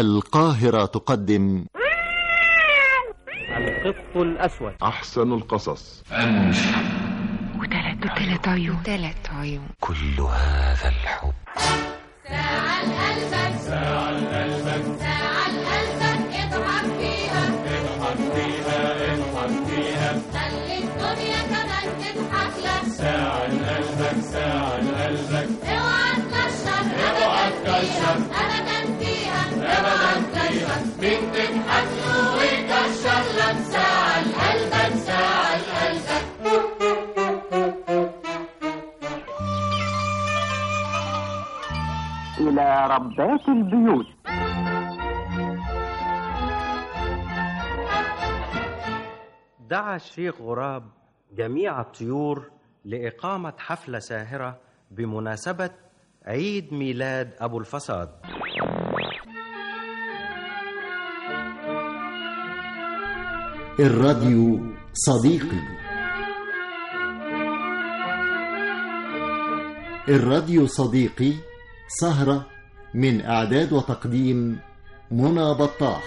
القاهرة تقدم القط الأسود أحسن القصص وثلاث وثلاث عيون وثلاث عيون كل هذا الحب ساعة لقلبك ساعة لقلبك ساعة لقلبك اضحك فيها اضحك فيها اضحك فيها خلي الدنيا كمان تضحك لك ساعة لقلبك ساعة لقلبك اوعى تكشر اوعى تكشر ابدا فيها ابدا فيها مين تضحك له ويكشر لك ساعة لقلبك ساعة لقلبك إلى ربات البيوت دعا الشيخ غراب جميع الطيور لإقامة حفلة ساهرة بمناسبة عيد ميلاد أبو الفساد الراديو صديقي الراديو صديقي سهرة من إعداد وتقديم منى بطاح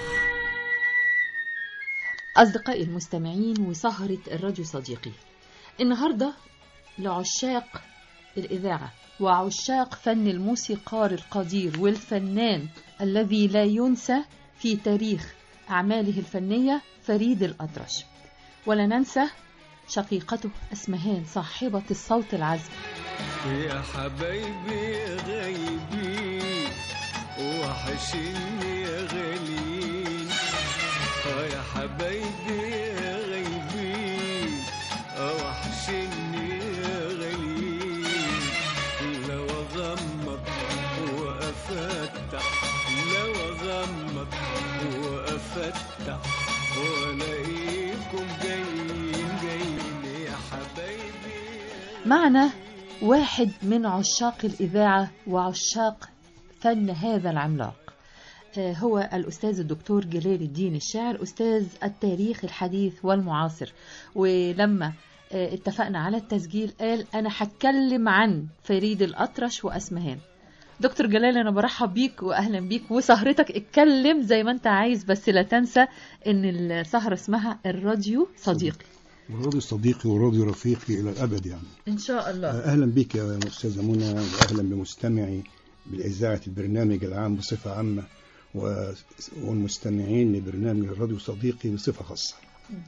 أصدقائي المستمعين وسهرة الراديو صديقي النهاردة لعشاق الإذاعة وعشاق فن الموسيقار القدير والفنان الذي لا ينسى في تاريخ أعماله الفنية فريد الأطرش ولا ننسى شقيقته أسمهان صاحبة الصوت العذب يا حبايبي يا غايبين وحشني يا غاليين اه يا حبايبي يا غايبين اه وحشني يا غاليين لو اغمض وافتح لو اغمض وافتح والاقيكم جايين جايين يا حبايبي معنا واحد من عشاق الإذاعة وعشاق فن هذا العملاق آه، هو الأستاذ الدكتور جلال الدين الشاعر أستاذ التاريخ الحديث والمعاصر ولما آه، اتفقنا على التسجيل قال أنا هتكلم عن فريد الأطرش وأسمهان دكتور جلال أنا برحب بيك وأهلا بيك وسهرتك اتكلم زي ما أنت عايز بس لا تنسى إن السهرة اسمها الراديو صديقي والراديو صديقي وراديو رفيقي الى الابد يعني إن شاء الله اهلا بك يا استاذه منى واهلا بمستمعي باذاعه البرنامج العام بصفه عامه و- والمستمعين لبرنامج الراديو صديقي بصفه خاصه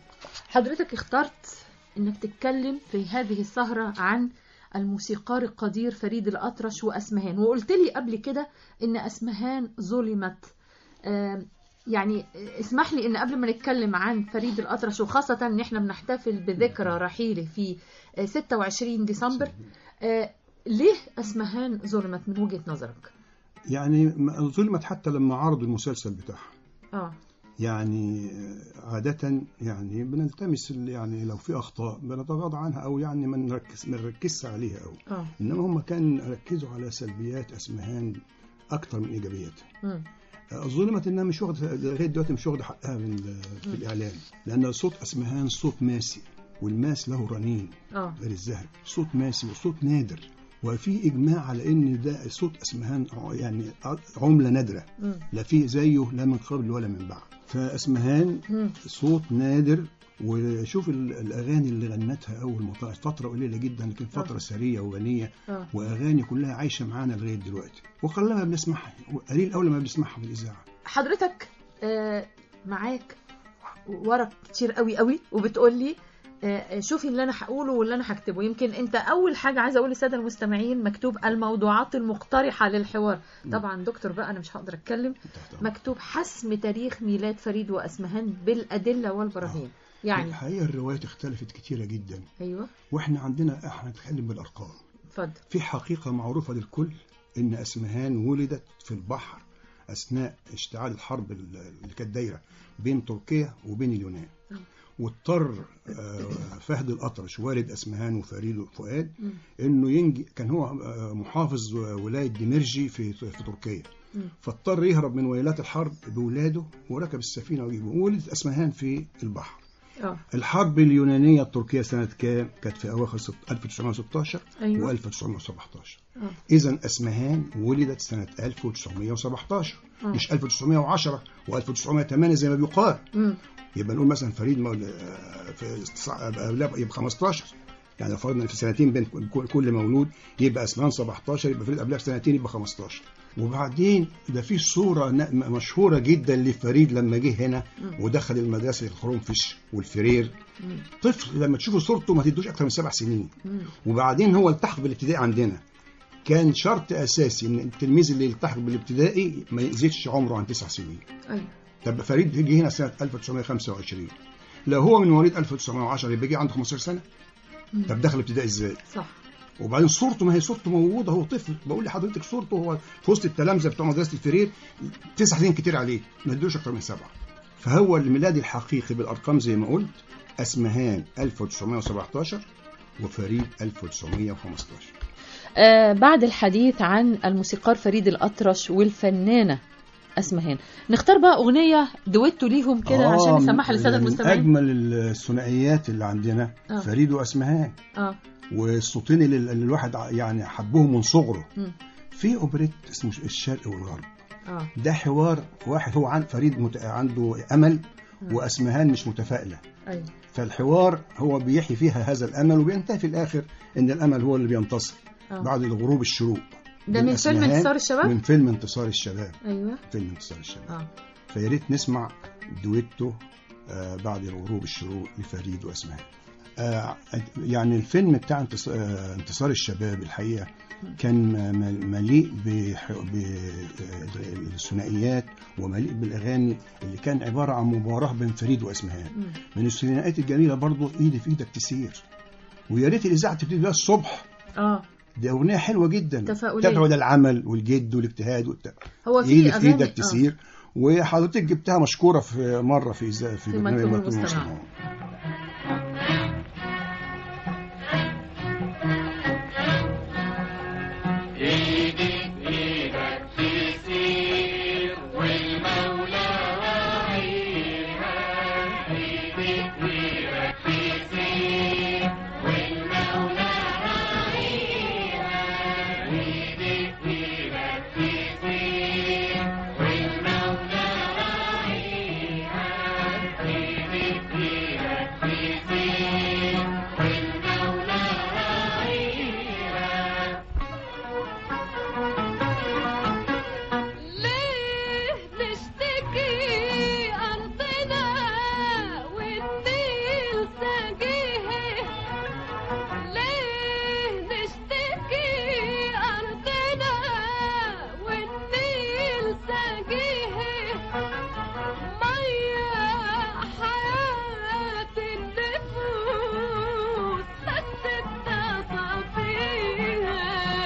حضرتك اخترت انك تتكلم في هذه السهرة عن الموسيقار القدير فريد الأطرش وأسمهان وقلت لي قبل كده ان أسمهان ظلمت آم، يعني اسمح لي ان قبل ما نتكلم عن فريد الأطرش وخاصة ان احنا بنحتفل بذكرى رحيله في آه، 26 ديسمبر آه، ليه أسمهان ظلمت من وجهة نظرك؟ يعني ما- ظلمت حتى لما عرضوا المسلسل بتاعها اه يعني عادة يعني بنلتمس ال- يعني لو في أخطاء بنتغاضى عنها أو يعني ما نركز ما نركزش عليها أوي اه إنما هم كان ركزوا على سلبيات أسمهان أكتر من إيجابيات مم. ظلمت انها مش واخده لغايه دلوقتي مش واخده حقها من في الاعلام لان صوت اسمهان صوت ماسي والماس له رنين اه غير الذهب صوت ماسي وصوت نادر وفي اجماع على ان ده صوت اسمهان ع- يعني ع- عمله نادره مم. لا في زيه لا من قبل ولا من بعد فاسمهان مم. صوت نادر وشوف ال- الاغاني اللي غنتها اول ما طلعت فتره قليله جدا لكن فتره سريه وغنيه اه واغاني كلها عايشه معانا لغايه دلوقتي وقلما ما بنسمعها قليل اول ما بنسمعها في الاذاعه حضرتك آه، معاك ورق كتير قوي قوي وبتقول لي آه، شوفي اللي انا هقوله واللي انا هكتبه يمكن انت اول حاجه عايزه اقول للساده المستمعين مكتوب الموضوعات المقترحه للحوار طبعا دكتور بقى انا مش هقدر اتكلم مكتوب حسم تاريخ ميلاد فريد واسمهان بالادله والبراهين يعني الحقيقه الروايات اختلفت كتيره جدا ايوه واحنا عندنا احنا نتكلم بالارقام اتفضل في حقيقه معروفه للكل ان اسمهان ولدت في البحر اثناء اشتعال الحرب اللي كانت دايره بين تركيا وبين اليونان واضطر آه، فهد الأطرش والد أسمهان وفريد وفؤاد مم. إنه ينجي كان هو آه، محافظ ولاية دمرجي في في تركيا مم. فاضطر يهرب من ويلات الحرب بولاده وركب السفينة وجيبه وولد أسمهان في البحر اه الحرب اليونانية التركية سنة كام؟ كانت في أواخر ست- 1916 أيوة. و 1917 آه. إذا أسمهان ولدت سنة 1917 آه. مش 1910 و1908 زي ما بيقال مم. يبقى نقول مثلا فريد مول... آه، في تسع- آه، لا، يبقى 15 يعني لو فرضنا في سنتين بين كل- كل مولود يبقى اسمهان 17 يبقى فريد قبلها بسنتين يبقى 15 وبعدين ده في صوره ن- مشهوره جدا لفريد لما جه هنا ودخل المدرسه الخرنفش والفرير مم. طفل لما تشوفوا صورته ما تدوش اكثر من سبع سنين مم. وبعدين هو التحق بالابتدائي عندنا كان شرط اساسي ان التلميذ اللي يلتحق بالابتدائي ما يزيدش عمره عن تسع سنين ايوه طب فريد جه هنا سنه 1925 لو هو من مواليد 1910 يبقى جه عنده 15 سنه مم. طب دخل ابتدائي ازاي؟ صح وبعدين صورته ما هي صورته موجوده هو طفل بقول لحضرتك صورته هو في وسط التلامذه بتوع مدرسه الفرير تسع سنين كتير عليه ما ادوش اكتر من سبعه فهو الميلاد الحقيقي بالارقام زي ما قلت اسمهان 1917 وفريد 1915 آه بعد الحديث عن الموسيقار فريد الأطرش والفنانة أسمهان نختار بقى أغنية دويتو ليهم كده آه، عشان نسمعها من- للسادة من المستمعين اجمل الثنائيات اللي عندنا آه. فريد واسمهان اه والصوتين اللي اللي الواحد يعني حبهم من صغره مم. في اوبريت اسمه الشرق والغرب اه ده حوار واحد هو عن فريد مت... عنده امل واسمهان مش متفائله ايوه فالحوار هو بيحيي فيها هذا الامل وبينتهي في الاخر ان الامل هو اللي بينتصر آه. بعد الغروب الشروق ده من فيلم أسمهان انتصار الشباب؟ من فيلم انتصار الشباب ايوه فيلم انتصار الشباب اه فيا ريت نسمع دويتو آه بعد الغروب الشروق لفريد واسمهان آه يعني الفيلم بتاع انتص- آه انتصار الشباب الحقيقه كان م- مليء بح- بالثنائيات ومليء بالاغاني اللي كان عباره عن مباراه بين فريد واسمهان مم. من الثنائيات الجميله برضو ايدي في ايدك تسير ويا ريت الاذاعه تبتدي بيها الصبح اه دي اغنيه حلوه جدا تفاؤلية. تدعو للعمل والجد والاجتهاد والت... هو في ايدي في أغاني- ايدك آه. تسير وحضرتك جبتها مشكوره في مره في إذا- في في برنامج مكتوب مكتوب المستمع. المستمع. ايدك ايدك تسير والمولى راعيها ايدك ايدك تسير والمولى راعيها ايدك ايدك تسير والمولى راعيها ايدك ايدك تسير والمولى راعيها ليه نشتكي أرضنا والنيل ساقيه ليه نشتكي أرضنا والنيل ساقيه مية حياة النفوس بس بتصفيها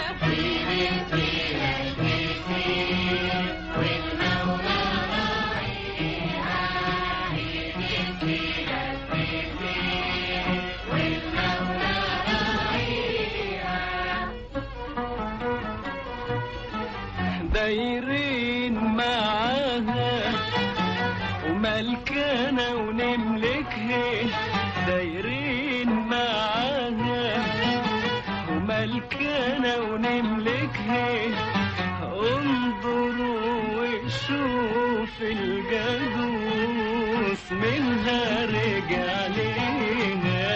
دايرين معاها وملكنا ونملكها دايرين معاها وملكنا ونملكها انظروا وشوف الجدوس منها رجع لينا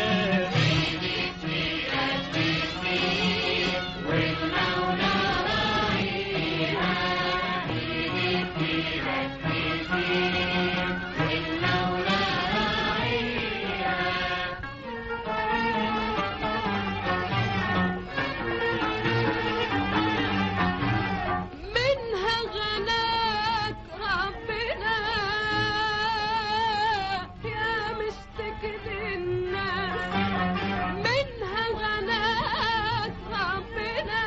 منها غناك ربنا يا مشتكي للناس منها غناك ربنا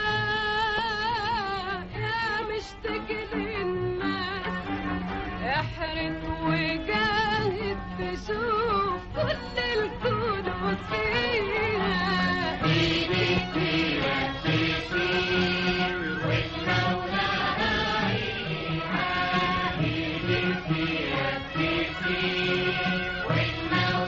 يا مشتكي للناس احرق وجاهد تشوف كل الكون وفيها والمولى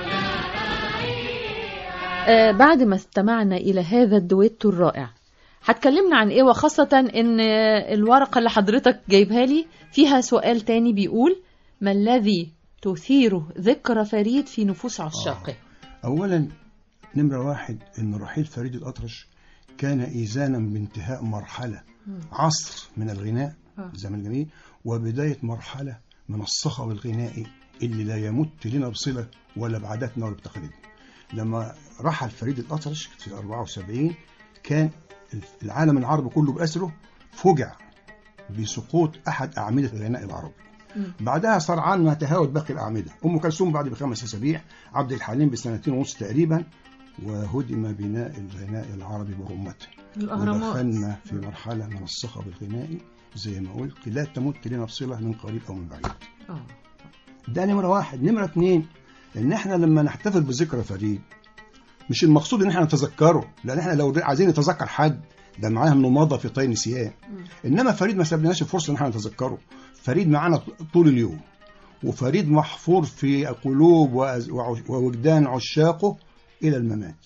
آه، بعد ما استمعنا إلى هذا الدويتو الرائع هتكلمنا عن إيه وخاصة إن آه، الورقة اللي حضرتك جايبها لي فيها سؤال تاني بيقول ما الذي تثيره ذكرى فريد في نفوس عشاقه اولا نمره واحد ان رحيل فريد الاطرش كان ايزانا بانتهاء مرحله عصر من الغناء آه. الزمن الجميل وبدايه مرحله من الصخب الغنائي اللي لا يمت لنا بصله ولا بعاداتنا ولا بتقاليدنا لما رحل فريد الاطرش في 74 كان العالم العربي كله باسره فجع بسقوط احد اعمده الغناء العربي مم. بعدها سرعان ما تهاوت باقي الاعمده ام كلثوم بعد بخمس اسابيع عبد الحليم بسنتين ونص تقريبا وهدم بناء الغناء العربي برمته الأهرامات ودخلنا في مرحله من الصخب الغنائي زي ما قلت لا تمت لنا بصله من قريب او من بعيد آه. ده نمرة واحد نمرة اتنين ان احنا لما نحتفل بذكرى فريد مش المقصود ان احنا نتذكره لان احنا لو عايزين نتذكر حد ده معناها انه مضى في طي نسيان انما فريد ما سابلناش الفرصه ان احنا نتذكره فريد معانا طول اليوم وفريد محفور في قلوب وأز- وعش- ووجدان عشاقه الى الممات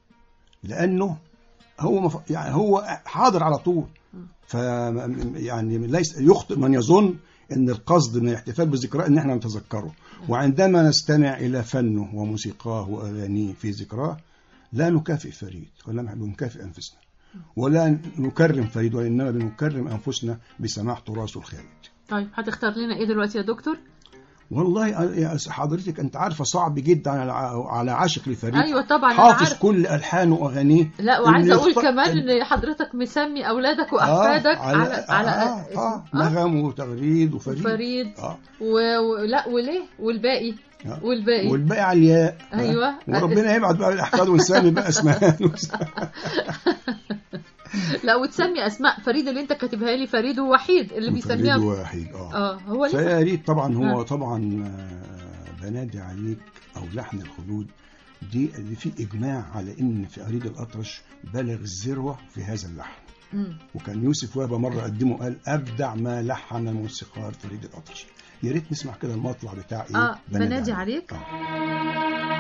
لانه هو مف... يعني هو حاضر على طول ف يعني ليس يخطئ من يظن ان القصد من الاحتفال بذكراه ان احنا نتذكره وعندما نستمع الى فنه وموسيقاه واغانيه في ذكراه لا نكافئ فريد ولا نكافئ انفسنا ولا نكرم فريد وانما بنكرم انفسنا بسماع تراثه الخالد طيب هتختار لنا إيه دلوقتي يا دكتور؟ والله يا حضرتك انت عارفه صعب جدا على على عاشق لفريد أيوة طبعا أنا حافظ عارف كل الحانه واغانيه لا وعايزه إنه اقول يخطئ- كمان ان حضرتك مسمي اولادك واحفادك على على على آه اسم- آه آه. نغم وتغريد وفريد فريد آه و... و... لا وليه والباقي آه. والباقي والباقي على الياء أيوة. وربنا يبعت بقى الاحفاد ونسمي بقى اسماء لا وتسمي اسماء فريد اللي انت كاتبها لي فريد وحيد اللي فريد بيسميها واحد اه اه هو ليه فيا ريت طبعا هو آه. طبعا آه، بنادي عليك او لحن الخدود دي دي في اجماع على ان فريد الاطرش بلغ الذروه في هذا اللحن مم. وكان يوسف وهبه مره قدمه قال ابدع ما لحن الموسيقار فريد الاطرش يا ريت نسمع كده المطلع بتاع ايه اه بنادي عليك آه.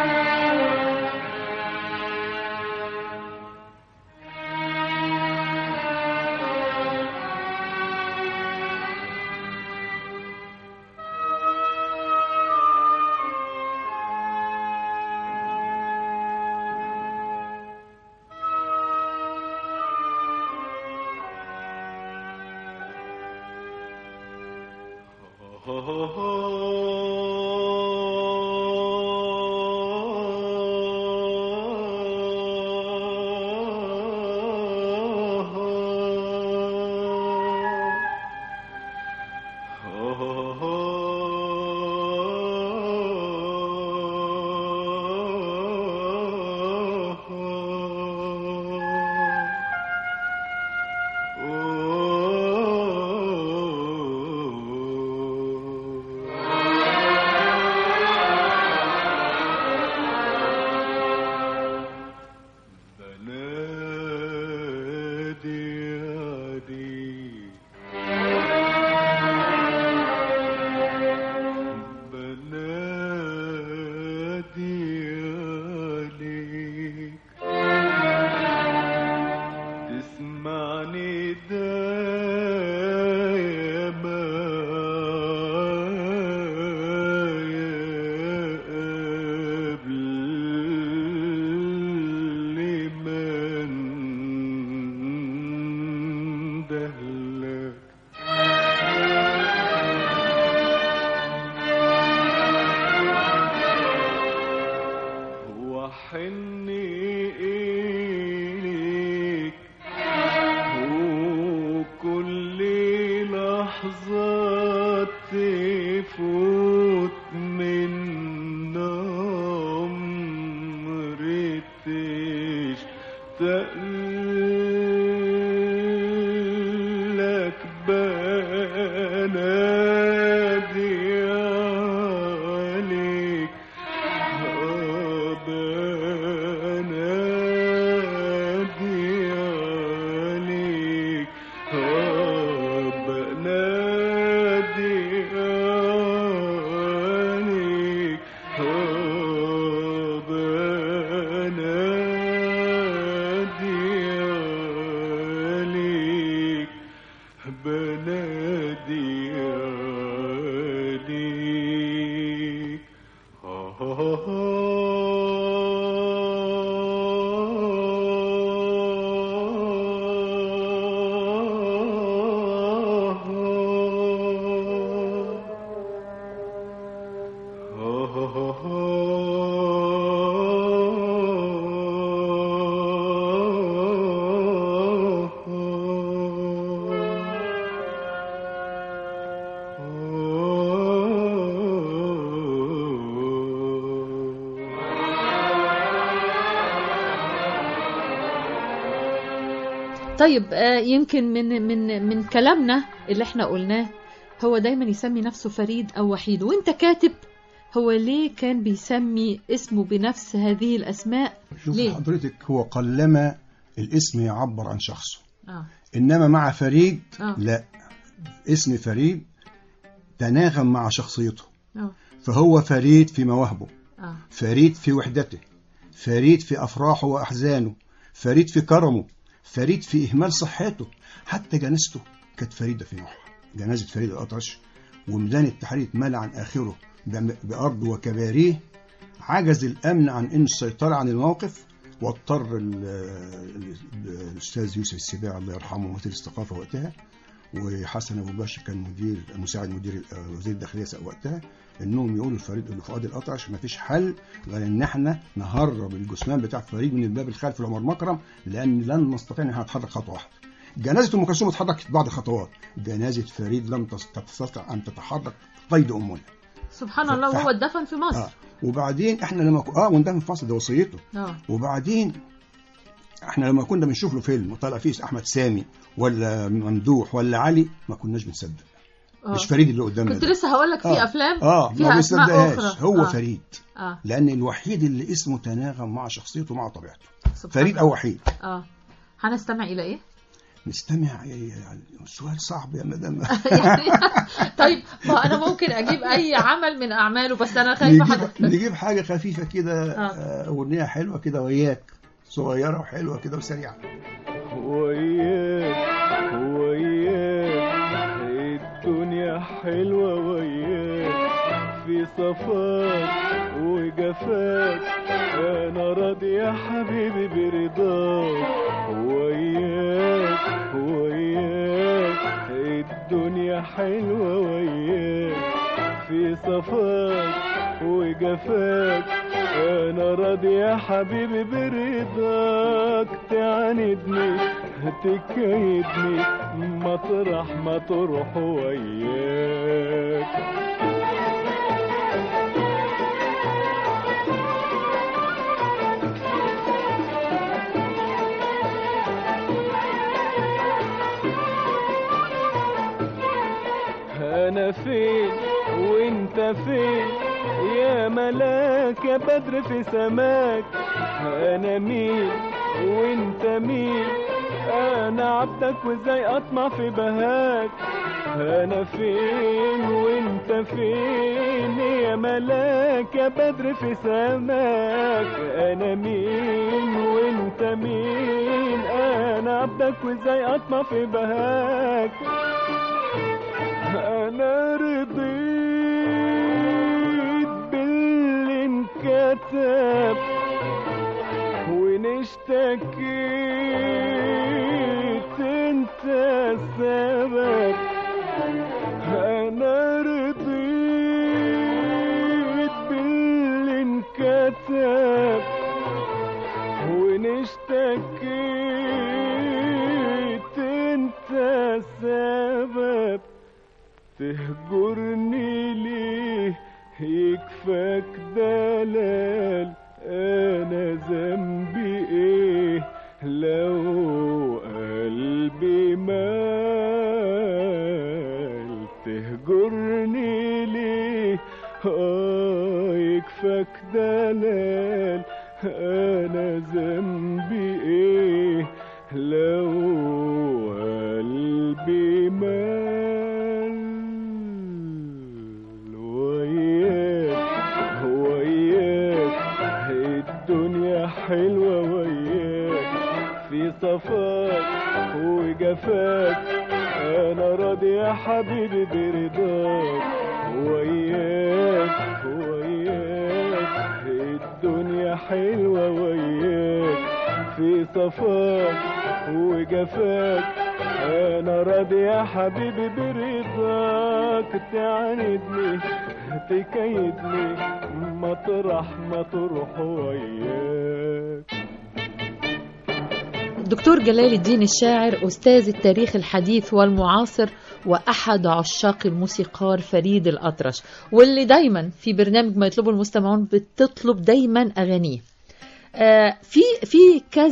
بنادي عليك بنادي عليك تسمعني دايما قبل ما اندهلك وحني إليك وكل لحظة تفوت من عمري تشتاق بنادي عليك بنادي عليك بنادي عليك طيب آه، يمكن من من من كلامنا اللي احنا قلناه هو دايما يسمي نفسه فريد او وحيد وانت كاتب هو ليه كان بيسمي اسمه بنفس هذه الاسماء شوف ليه؟ حضرتك هو قلما الاسم يعبر عن شخصه اه انما مع فريد آه. لا اسم فريد تناغم مع شخصيته اه فهو فريد في مواهبه اه فريد في وحدته فريد في أفراحه وأحزانه فريد في كرمه فريد في إهمال صحته حتى جنازته كانت فريدة في نوعها جنازة فريد الأطرش وميدان التحرير اتملى عن آخره بم- بأرض وكباريه عجز الأمن عن إن السيطرة عن الموقف واضطر ال- ال- الأستاذ يوسف السباع الله يرحمه وزير الثقافة وقتها وحسن أبو باشا كان مدير مساعد مدير وزير الداخلية وقتها انهم يقولوا لفريد لفؤاد الاطرش مفيش حل غير ان احنا نهرب الجثمان بتاع فريد من الباب الخلفي لعمر مكرم لان لن نستطيع ان احنا نتحرك خطوه واحده. جنازه ام كلثوم اتحركت بعض خطوات، جنازه فريد لم تس- تستطع ان تتحرك قيد امنا. سبحان ف- الله ف- وهو اتدفن في اه مصر وبعدين احنا لما ك- اه وندفن في مصر ده وصيته اه وبعدين احنا لما كنا بنشوف له فيلم وطالع فيه احمد سامي ولا ممدوح ولا علي ما كناش بنصدق آه. مش فريد اللي قدامنا كنت ده. لسه هقول لك في آه. افلام اه ما فيها اسماء بيصدقهاش اخرى هو آه. فريد اه لان الوحيد اللي اسمه تناغم مع شخصيته مع طبيعته سبحان فريد الله. او وحيد اه هنستمع الى ايه نستمع يعني سؤال صعب يا مدام يعني طيب ما انا ممكن اجيب اي عمل من اعماله بس انا خايفه نجيب, حد نجيب حاجه خفيفه كده آه. آه، اغنيه حلوه كده وياك صغيره وحلوه كده وسريعه وياك وياك الدنيا حلوة وياك في صفاك وجفاك أنا راضي يا حبيبي برضاك وياك وياك الدنيا حلوة وياك في صفاك وجفاك انا راضي يا حبيبي برضاك تعاندني تكيدني مطرح ما تروح وياك انا فين وانت فين يا ملاك يا بدر في سماك انا مين وانت مين انا عبدك وازاي اطمع في بهاك انا فين وانت فين يا ملاك يا بدر في سماك انا مين وانت مين انا عبدك وازاي اطمع في بهاك انا رضيت باللي انكتب وان اشتكيت انت السبب انا رضيت باللي انكتب وان اشتكيت انت السبب تهجرني ليه يكفاك دلال انا ذنبي ايه لو قلبي مال تهجرني ليه اه يكفاك دلال انا ذنبي ايه لو قلبي مال وياك وياك الدنيا حلوة وياك في صفاك وجفاك انا راضي يا حبيبي برضاك وياك وياك الدنيا حلوة وياك في صفاك وجفاك انا راضي يا حبيبي برضاك تعاندني تكيدني مطرح ما تروح وياك الدكتور جلال الدين الشاعر أستاذ التاريخ الحديث والمعاصر وأحد عشاق الموسيقار فريد الأطرش واللي دايما في برنامج ما يطلبه المستمعون بتطلب دايما أغانيه آه، في في كذا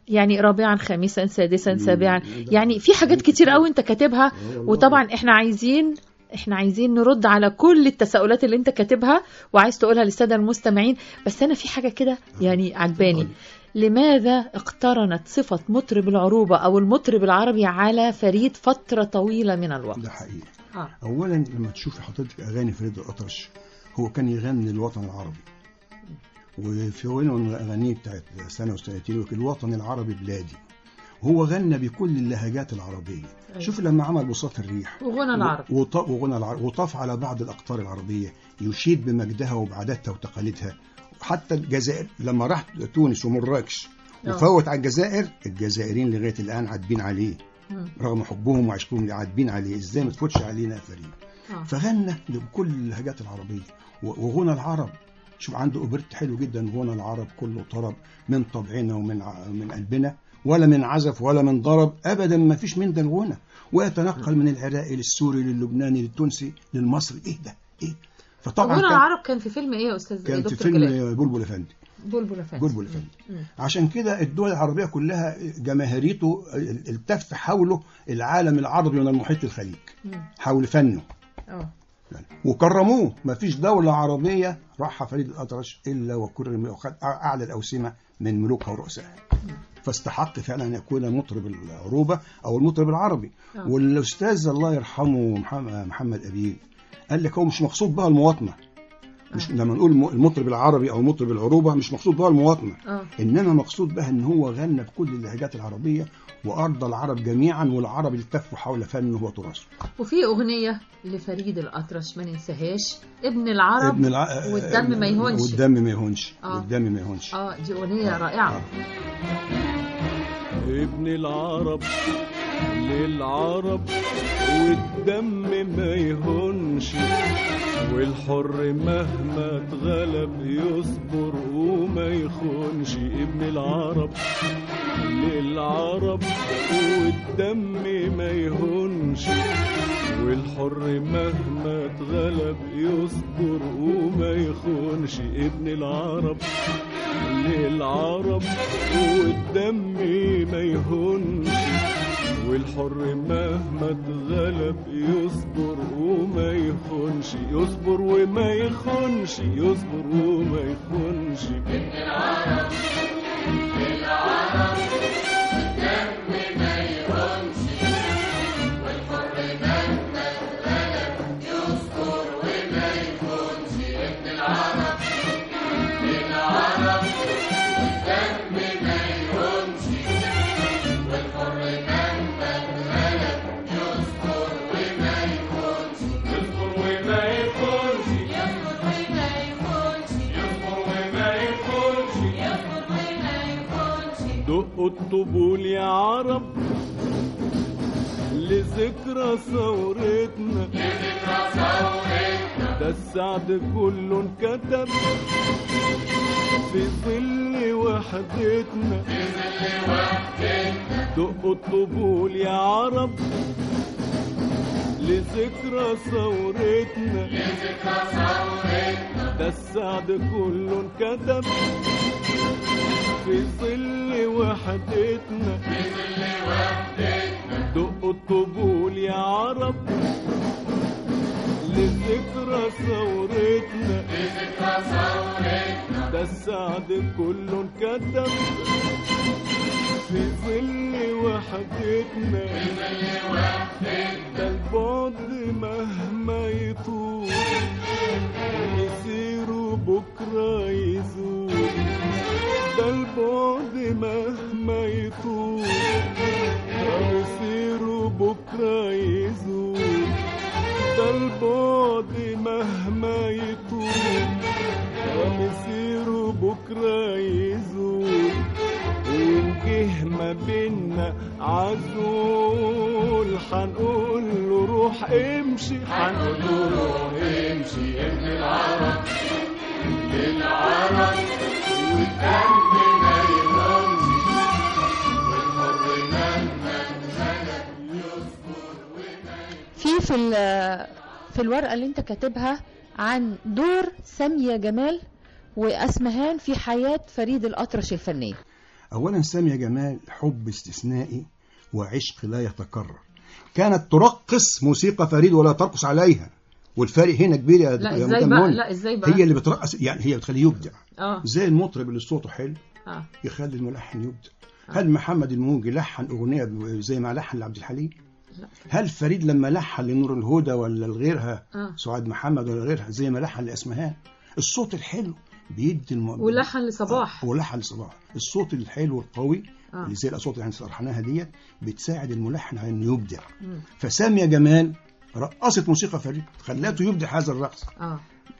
يعني رابعا خامسا سادسا سابعا يعني في حاجات كتير قوي انت كاتبها وطبعا احنا عايزين احنا عايزين نرد على كل التساؤلات اللي انت كاتبها وعايز تقولها للساده المستمعين بس انا في حاجه كده يعني عجباني لماذا اقترنت صفة مطرب العروبة أو المطرب العربي على فريد فترة طويلة من الوقت؟ ده حقيقي آه. اولا لما تشوفي حضرتك اغاني فريد الاطرش هو كان يغني الوطن العربي وفي غنى اغانيه بتاعت سنه وسنتين وكل الوطن العربي بلادي هو غنى بكل اللهجات العربيه شوف لما عمل بساط الريح وغنى العرب وط- وغنى العرب وطاف على بعض الاقطار العربيه يشيد بمجدها وبعاداتها وتقاليدها حتى الجزائر لما راح تونس ومراكش آه. وفوت على الجزائر الجزائريين لغايه الان عاتبين عليه مم. رغم حبهم وعشقهم عاتبين عليه ازاي ما تفوتش علينا يا فريد آه. فغنى بكل اللهجات العربيه و- وغنى العرب شوف عنده اوبرت حلو جدا غنى العرب كله طرب من طبعنا ومن ع- من قلبنا ولا من عزف ولا من ضرب ابدا ما فيش من ده الغنى ويتنقل من العراقي للسوري للبناني للتونسي للمصري ايه ده ايه فطبعا غنى كان, العرب كان في فيلم ايه يا استاذ كان في دكتور جلال؟ فيلم بلبل افندي بلبل افندي بلبل افندي مم. عشان كده الدول العربيه كلها جماهيريته التف حوله العالم العربي من المحيط الخليج مم. حول فنه اه يعني وكرموه ما فيش دولة عربية راحها فريد الأطرش إلا وكرم وخد أعلى الأوسمة من ملوكها ورؤسائها فاستحق فعلا أن يكون مطرب العروبة أو المطرب العربي آه. والأستاذ الله يرحمه محمد, محمد أبيب قال لك هو مش مقصود بها المواطنة مش لما نقول الم- المطرب العربي أو مطرب العروبة مش مقصود بها المواطنة اه إنما مقصود بها إن هو غنى بكل اللهجات العربية وأرضى العرب جميعا والعرب التفوا حول فنه وتراثه وفي اغنيه لفريد الاطرش ما ننساهاش ابن العرب ابن الع... والدم ما يهونش والدم ما يهونش آه. والدم ما يهونش اه دي اغنيه رائعه ابن العرب للعرب والدم ما يهونش والحر مهما اتغلب يصبر وما يخونش ابن العرب للعرب والدم ما يهونش والحر مهما اتغلب يصبر وما يخونش ابن العرب للعرب والدم ما يهونش والحر مهما اتغلب يصبر وما يخونش يصبر وما يخونش يصبر وما يخونش يصبر وما يخونش يصبر وما يخونش دقوا الطبول يا عرب لذكرى ثورتنا ده السعد كله انكتب في ظل وحدتنا دقوا الطبول يا عرب لذكرى ثورتنا ده السعد كله انكتب في ظل وحدتنا دقوا الطبول يا عرب لذكرى ثورتنا ده السعد كله انكتب في ظل وحدتنا ده البعد مهما يطول يسيروا بكرة يزول ده البعد مهما يطول يسيروا بكرة يزول ده البعد مهما يطول يسيروا بكرة يزول وإن جه ما بينا عزول حنقول له روح امشي حنقول له روح امشي ابن العرب للعرب والدم ما يهونش والحر مهما اتغلب يصبر في في ال- في الورقه اللي انت كاتبها عن دور ساميه جمال واسمهان في حياه فريد الاطرش الفنيه أولا سامية جمال حب استثنائي وعشق لا يتكرر كانت ترقص موسيقى فريد ولا ترقص عليها والفرق هنا كبير يا لا يا ازاي مدام بقى منى. لا ازاي بقى هي اللي بترقص يعني هي بتخليه يبدع اه زي المطرب اللي صوته حلو اه يخلي الملحن يبدع هل محمد الموجي لحن اغنيه ب- زي ما لحن لعبد الحليم لا. هل فريد لما لحن لنور الهدى ولا لغيرها اه سعاد محمد ولا غيرها زي ما لحن لاسمهان الصوت الحلو بيدي الم... ولحن لصباح آه، ولحن لصباح الصوت الحلو القوي اه اللي زي الاصوات اللي احنا شرحناها ديت بتساعد الملحن على انه يبدع مم. فساميه جمال رقصت موسيقى فريد خلته يبدع هذا الرقص اه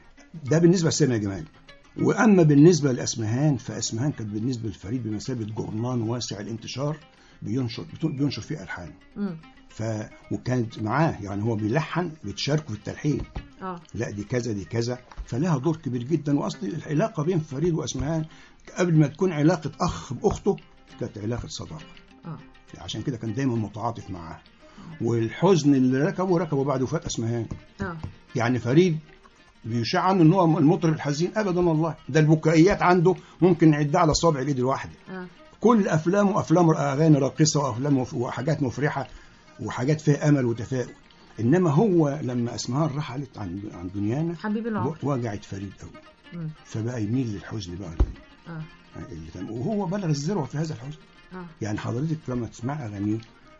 ده بالنسبه لساميه جمال واما بالنسبه لاسمهان فاسمهان كانت بالنسبه لفريد بمثابه جورنان واسع الانتشار بينشر بينشر فيه الحان مم. ف وكانت معاه يعني هو بيلحن بتشاركه في التلحين اه لا دي كذا دي كذا فلها دور كبير جدا واصل العلاقه بين فريد واسمهان قبل ما تكون علاقه اخ باخته كانت علاقه صداقه اه عشان كده كان دايما متعاطف معاها والحزن اللي ركبه ركبه بعد وفاه اسمهان اه يعني فريد بيشاع عنه ان هو المطرب الحزين ابدا والله ده البكائيات عنده ممكن نعدها على صابع الايد الواحده اه كل افلامه افلام اغاني راقصه وافلام مف- وحاجات مفرحه وحاجات فيها امل وتفاؤل انما هو لما اسمهان رحلت عن عن دنيانا حبيب العمر و- وجعت فريد قوي مم. فبقى يميل للحزن بقى اه اللي كان وهو بلغ الذروه في هذا الحزن اه يعني حضرتك لما تسمع اغانيه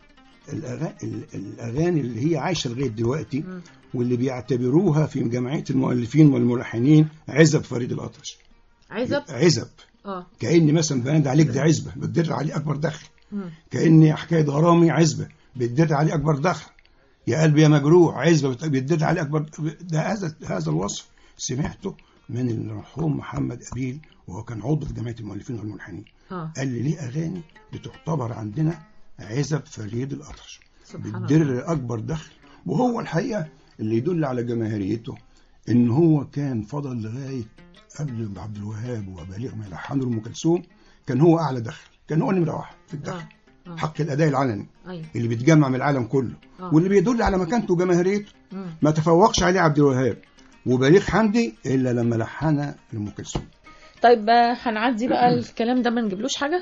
الأغا- ال- الاغاني اللي هي عايشه لغايه دلوقتي مم. واللي بيعتبروها في جمعيه المؤلفين والملحنين عزب فريد الاطرش عزب عزب اه كاني مثلا بنادي عليك ده عزبه بتدر عليه اكبر دخل مم. كاني حكايه غرامي عزبه بتدر عليه اكبر دخل يا قلبي يا مجروح عزبه بت- بتدر عليه اكبر ده هذا هذا الوصف سمعته من المرحوم محمد ابيل وهو كان عضو في جمعيه المؤلفين والملحنين اه قال لي ليه اغاني بتعتبر عندنا عزب فريد الاطرش سبحان الله بتدر اكبر دخل وهو الحقيقه اللي يدل على جماهيريته ان هو كان فضل لغايه قبل عبد الوهاب وبليغ ما يلحنوا ام كلثوم كان هو اعلى دخل كان هو نمره واحد في الدخل اه اه حق الاداء العلني ايوه اللي بيتجمع من العالم كله آه. واللي بيدل على مكانته وجماهيريته مم. ما تفوقش عليه عبد الوهاب وبليغ حمدي الا لما لحن لام كلثوم طيب آه، هنعدي بقى الكلام ده ما نجيبلوش حاجه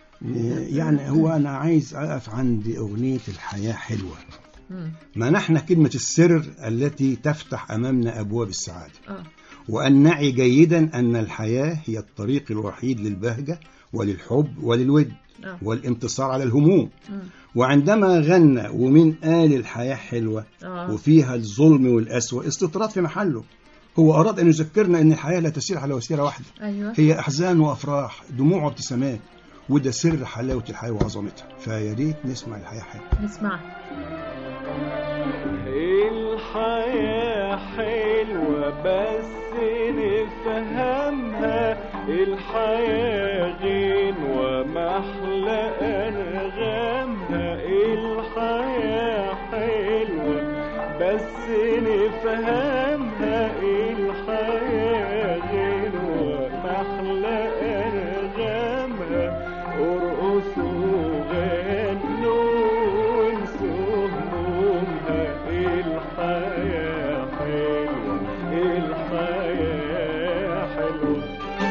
يعني هو انا عايز اقف عند اغنيه الحياه حلوه مم. منحنا كلمه السر التي تفتح امامنا ابواب السعاده اه وأن نعي جيدا أن الحياة هي الطريق الوحيد للبهجة وللحب وللود اه والانتصار على الهموم مم. وعندما غنى ومن قال الحياة حلوة اه وفيها الظلم والأسوأ استطراد في محله هو أراد أن يذكرنا أن الحياة لا تسير على وسيلة واحدة ايوه هي أحزان وأفراح دموع وابتسامات وده سر حلاوة الحياة وعظمتها فيا ريت نسمع الحياة حلوة نسمع الحياة حلوة بس نفهمها الحياة غنوة محلى أنغامها الحياة حلوة بس نفهمها الحياة غنوة محلى أنغامها ارقصوا غنوا وانسوا همومها الحياة حلوة الحياة حلوة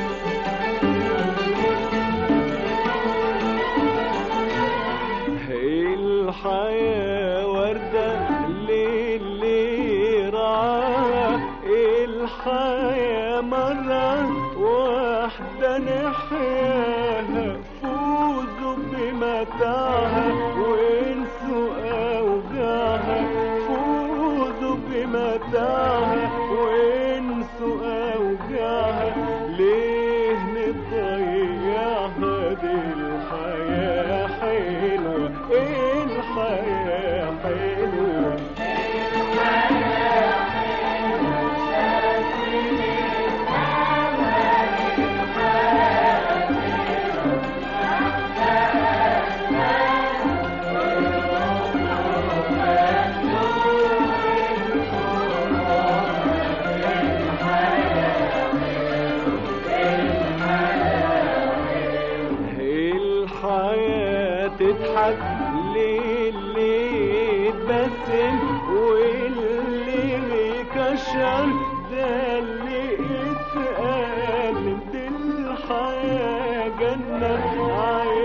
الحياة وردة للي رعاها الحياة مرة واحدة نحياها فوزوا بمتاعها وانسوا أوجاعها فوزوا بمتاعها وانسوا أوجاعها ليه نضيعها دي الحياة حلوة الحياة حلوة الحياة تضحك للي يتبسم واللي بيكشر ده اللي اتقال دي الحياة جنة عايش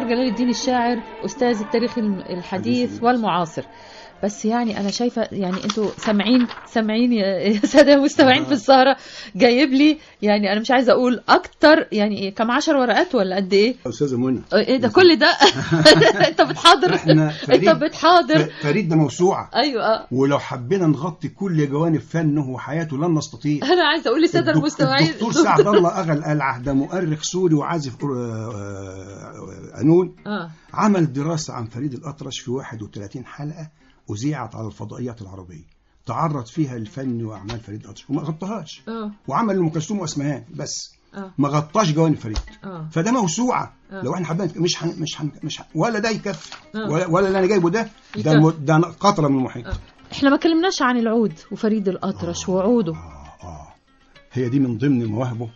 جلال الدين الشاعر أستاذ التاريخ الم- الحديث والمعاصر بس يعني أنا شايفة يعني أنتوا سامعين سامعين يا يا سادة المستمعين في السهرة جايب لي يعني أنا مش عايزة أقول أكتر يعني إيه كم عشر ورقات ولا قد إيه؟ استاذه منى إيه ده كل ده أنت بتحاضر احنا فريد أنت بتحاضر ف- فريد ده موسوعه أيوه آه. ولو حبينا نغطي كل جوانب فنه وحياته لن نستطيع أنا عايزة أقول للسادة الدك- المستمعين الدكتور سعد الله اغا القلعه ده مؤرخ سوري وعازف آه، آه، قانون آه عمل دراسه عن فريد الاطرش في 31 حلقه اذيعت على الفضائيات العربيه تعرض فيها الفن واعمال فريد الاطرش وما غطاهاش آه وعمل ام كلثوم واسمهان بس آه ما غطاش جوانب فريد آه فده موسوعه آه. لو احنا حابين مش حن مش حن مش حن ولا ده يكفي آه. ولا, ولا اللي انا جايبه ده ده, يكفي. م- ده قطره من المحيط آه. احنا ما كلمناش عن العود وفريد الأطرش وعوده آه آه. هي دي من ضمن مواهبه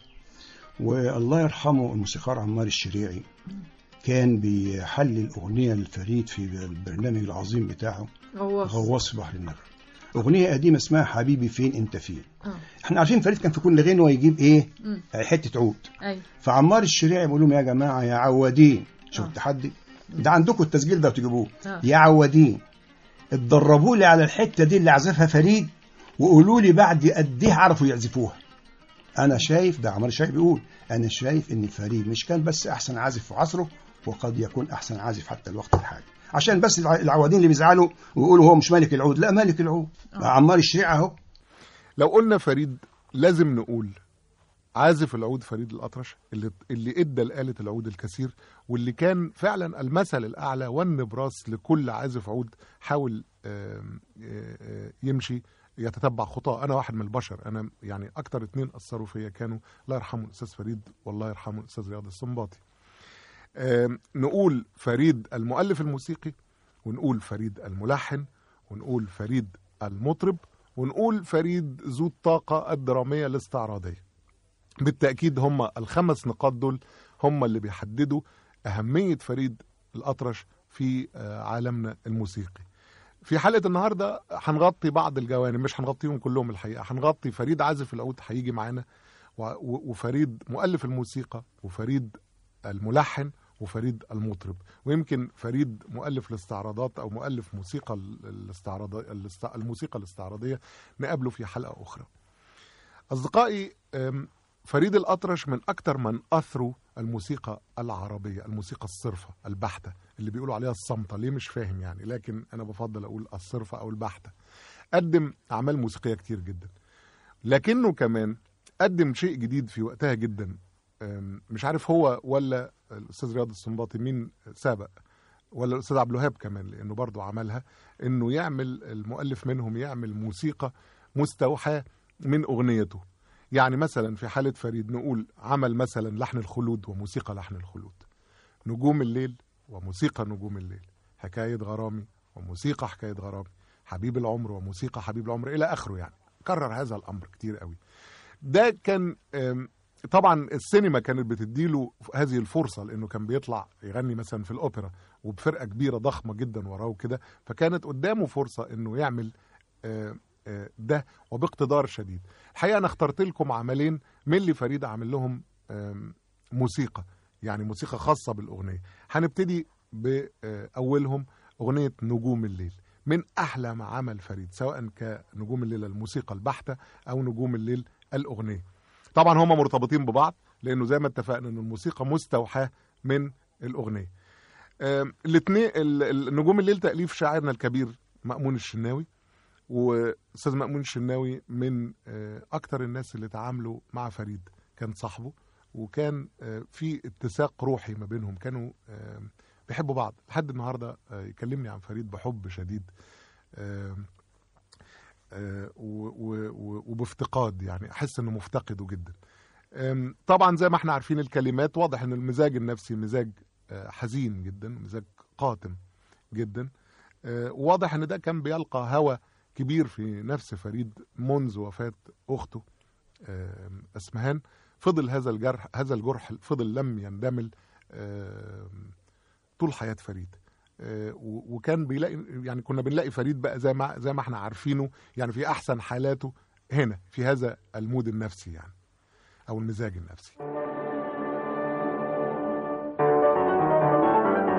والله يرحمه الموسيقار عمار الشريعي كان بيحلل أغنية لفريد في البرنامج العظيم بتاعه غواص في بحر النغم أغنية قديمة اسمها حبيبي فين أنت فين آه. احنا عارفين فريد كان في كل غنوة يجيب ايه مم. حتة عود أيوه فعمار الشريعي بيقول لهم يا جماعة يا عوادين شوف آه. التحدي ده عندكم التسجيل ده وتجيبوه آه. يا عوادين اتدربوا لي على الحتة دي اللي عزفها فريد وقولوا لي بعد قد ايه عرفوا يعزفوها انا شايف ده عمار الشريعي بيقول انا شايف ان فريد مش كان بس احسن عازف في عصره وقد يكون احسن عازف حتى الوقت الحالي عشان بس الع- العوادين اللي بيزعلوا ويقولوا هو مش مالك العود لا مالك العود عمار الشريعي اهو لو قلنا فريد لازم نقول عازف العود فريد الأطرش اللي اللي ادى لآلة العود الكثير واللي كان فعلا المثل الأعلى والنبراس لكل عازف عود حاول آم، آه، آه، يمشي يتتبع خطاه أنا واحد من البشر أنا يعني أكتر اتنين أثروا فيا كانوا الله يرحمه الأستاذ فريد والله يرحمه الأستاذ رياض السنباطي آم، نقول فريد المؤلف الموسيقي ونقول فريد الملحن ونقول فريد المطرب ونقول فريد ذو الطاقة الدرامية الاستعراضية بالتأكيد هم الخمس نقاط دول هم اللي بيحددوا أهمية فريد الأطرش في آه، عالمنا الموسيقي في حلقة النهاردة هنغطي بعض الجوانب مش هنغطيهم كلهم الحقيقة هنغطي فريد عازف العود هيجي معانا و- و- وفريد مؤلف الموسيقى وفريد الملحن وفريد المطرب ويمكن فريد مؤلف الاستعراضات او مؤلف موسيقى الاستعراض الاست- الموسيقى الاستعراضيه نقابله في حلقه اخرى. اصدقائي أم، فريد الاطرش من اكثر من اثروا الموسيقى العربيه، الموسيقى الصرفه البحته اللي بيقولوا عليها الصامته، ليه مش فاهم يعني، لكن انا بفضل اقول الصرفه او البحته. قدم اعمال موسيقيه كتير جدا. لكنه كمان قدم شيء جديد في وقتها جدا أم، مش عارف هو ولا الاستاذ رياض السنباطي مين سابق ولا الاستاذ عبد الوهاب كمان لانه برضه عملها انه يعمل المؤلف منهم يعمل موسيقى مستوحاه من اغنيته يعني مثلا في حاله فريد نقول عمل مثلا لحن الخلود وموسيقى لحن الخلود نجوم الليل وموسيقى نجوم الليل حكايه غرامي وموسيقى حكايه غرامي حبيب العمر وموسيقى حبيب العمر الى اخره يعني كرر هذا الامر كتير قوي ده كان أم، طبعا السينما كانت بتديله هذه الفرصه لانه كان بيطلع يغني مثلا في الاوبرا وبفرقه كبيره ضخمه جدا وراه وكده فكانت قدامه فرصه انه يعمل آه، آه، ده وباقتدار شديد الحقيقه انا اخترت لكم عملين من اللي فريد عامل لهم آم، موسيقى يعني موسيقى خاصه بالاغنيه هنبتدي باولهم اغنيه نجوم الليل من احلى ما عمل فريد سواء كنجوم الليل الموسيقى البحته او نجوم الليل الاغنيه طبعا هما مرتبطين ببعض لانه زي ما اتفقنا ان الموسيقى مستوحاه من الاغنيه الاثنين نجوم الليل تاليف شاعرنا الكبير مأمون الشناوي واستاذ مأمون الشناوي من آه، اكتر الناس اللي تعاملوا مع فريد كان صاحبه وكان آه، في اتساق روحي ما بينهم كانوا آه، بيحبوا بعض لحد النهارده آه، يكلمني عن فريد بحب شديد آه، آه، و- و- و- وبافتقاد يعني احس انه مفتقده جدا آم، طبعا زي ما احنا عارفين الكلمات واضح ان المزاج النفسي مزاج آه، حزين جدا مزاج قاتم جدا آه، واضح ان ده كان بيلقى هوى كبير في نفس فريد منذ وفاة اخته آم، اسمهان فضل هذا الجرح هذا الجرح فضل لم يندمل آم، طول حياة فريد آه، و- وكان بيلاقي يعني كنا بنلاقي فريد بقى زي ما زي ما احنا عارفينه يعني في احسن حالاته هنا في هذا المود النفسي يعني او المزاج النفسي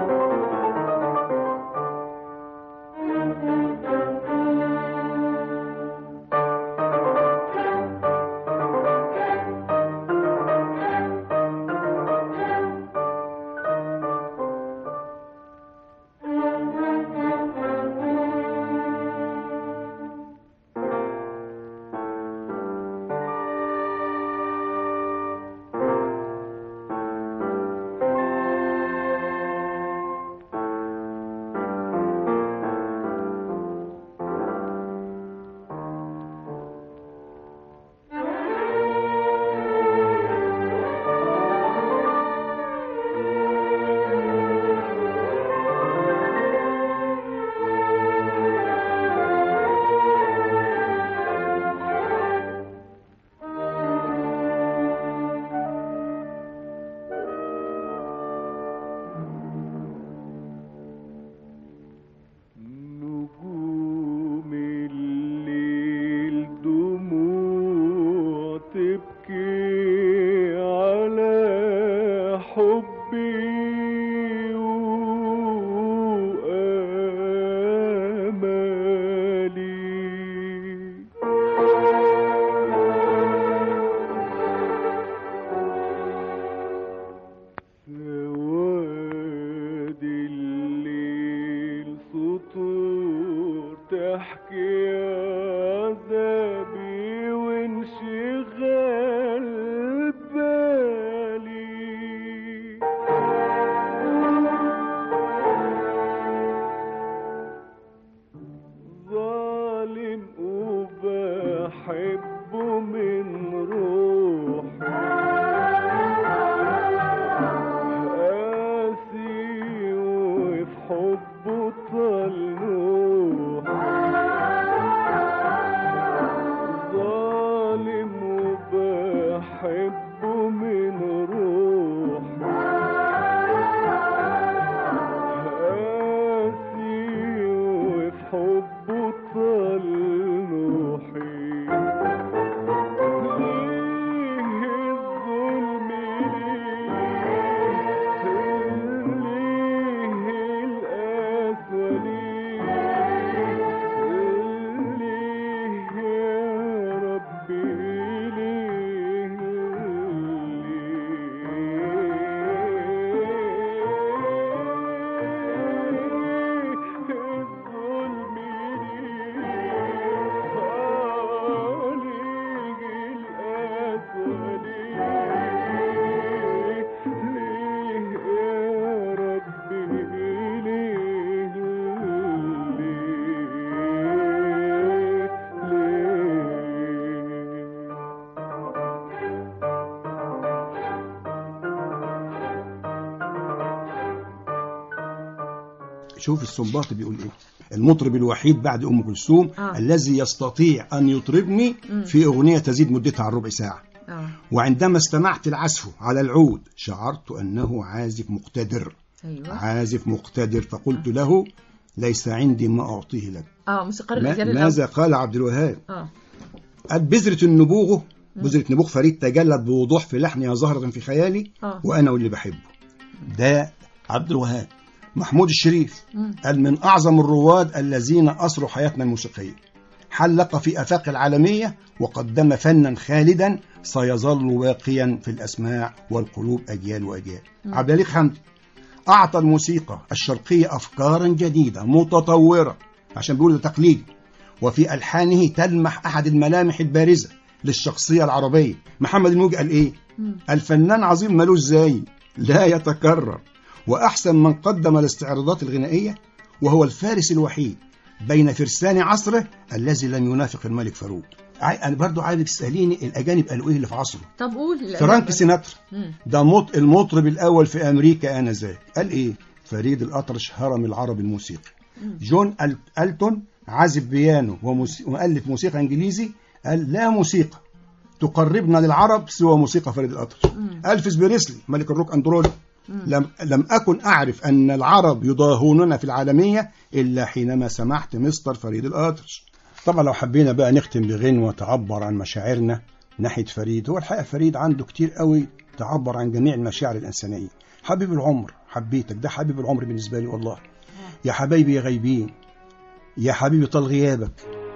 شوف السنباطي بيقول ايه المطرب الوحيد بعد ام كلثوم آه. الذي يستطيع ان يطربني مم. في اغنيه تزيد مدتها عن ربع ساعه اه وعندما استمعت العزف على العود شعرت انه عازف مقتدر ايوه عازف مقتدر فقلت له ليس عندي ما اعطيه لك اه موسيقار ما الاجيال ماذا قال عبد الوهاب اه قال بذرة النبوغ بذرة نبوغ فريد تجلت بوضوح في لحن يا زهرة في خيالي اه وأنا واللي بحبه ده عبد الوهاب محمود الشريف مم. قال من أعظم الرواد الذين أسروا حياتنا الموسيقية حلق في أفاق العالمية وقدم فنا خالدا سيظل باقيا في الأسماع والقلوب أجيال وأجيال مم. عبد الحليم حمدي أعطى الموسيقى الشرقية أفكارا جديدة متطورة عشان بيقول ده تقليدي وفي ألحانه تلمح أحد الملامح البارزة للشخصية العربية محمد الموجي قال إيه مم. الفنان عظيم ملوش زي لا يتكرر وأحسن من قدم الاستعراضات الغنائية وهو الفارس الوحيد بين فرسان عصره الذي لم ينافق الملك فاروق عاي- أنا برضو عايز تسأليني الأجانب قالوا إيه اللي في عصره طب قول فرانك سيناترا مم. ده مط... المطرب الأول في أمريكا آنذاك قال إيه فريد الأطرش هرم العرب الموسيقي مم. جون أل... ألتون عازف بيانو وموس... ومؤلف موسيقى إنجليزي قال لا موسيقى تقربنا للعرب سوى موسيقى فريد الأطرش مم. ألفيس بريسلي ملك الروك أند رول مم. لم لم أكن أعرف أن العرب يضاهوننا في العالمية إلا حينما سمعت مستر فريد الأطرش طبعا لو حبينا بقى نختم بغنوة تعبر عن مشاعرنا ناحية فريد هو الحقيقة فريد عنده كتير قوي تعبر عن جميع المشاعر الإنسانية حبيب العمر حبيتك ده حبيب العمر بالنسبة لي والله يا حبايبي يا غايبين يا حبيبي طال غيابك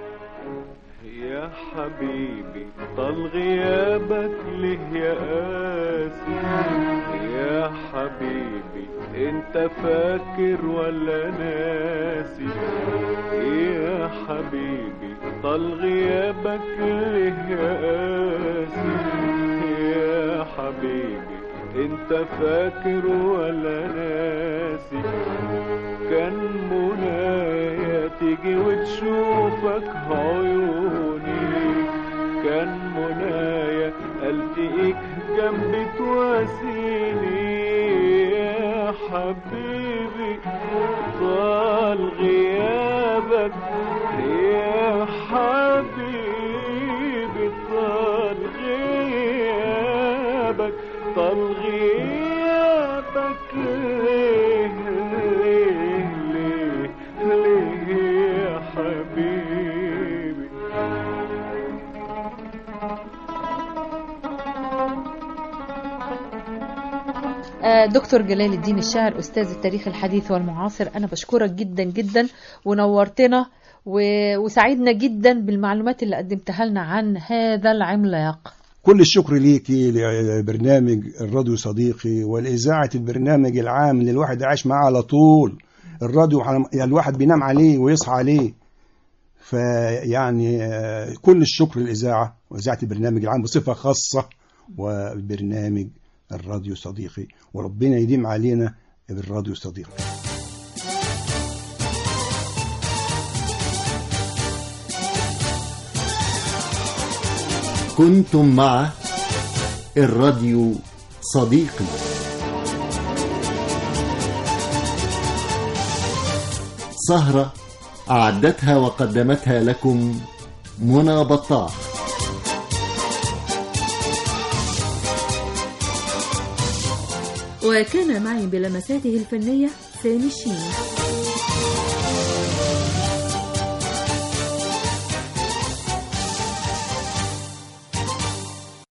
يا حبيبي طال غيابك ليه يا قاسي يا حبيبي انت فاكر ولا ناسي يا حبيبي طال غيابك ليه يا قاسي يا حبيبي انت فاكر ولا ناسي كان منايا تيجي وتشوفك عيوني كان منايا التقيك جنبي تواسيني يا حبيبي طال غيابك يا حبيبي طال غيابك طال غيابك ليه ليه ليه ليه يا حبيبي آه، دكتور جلال الدين الشاعر أستاذ التاريخ الحديث والمعاصر أنا بشكرك جدا جدا ونورتنا و- وسعدنا جدا بالمعلومات اللي قدمتها لنا عن هذا العملاق كل الشكر ليكي لبرنامج الراديو صديقي والإذاعة البرنامج العام اللي الواحد عايش معاه على طول الراديو على- يعني الواحد بينام عليه ويصحى عليه فيعني آه، كل الشكر للإذاعة وإذاعة البرنامج العام بصفة خاصة وبرنامج الراديو صديقي وربنا يديم علينا بالراديو صديقي كنتم مع الراديو صديقي سهرة أعدتها وقدمتها لكم منى بطاح وكان معي بلمساته الفنية سامي الشيني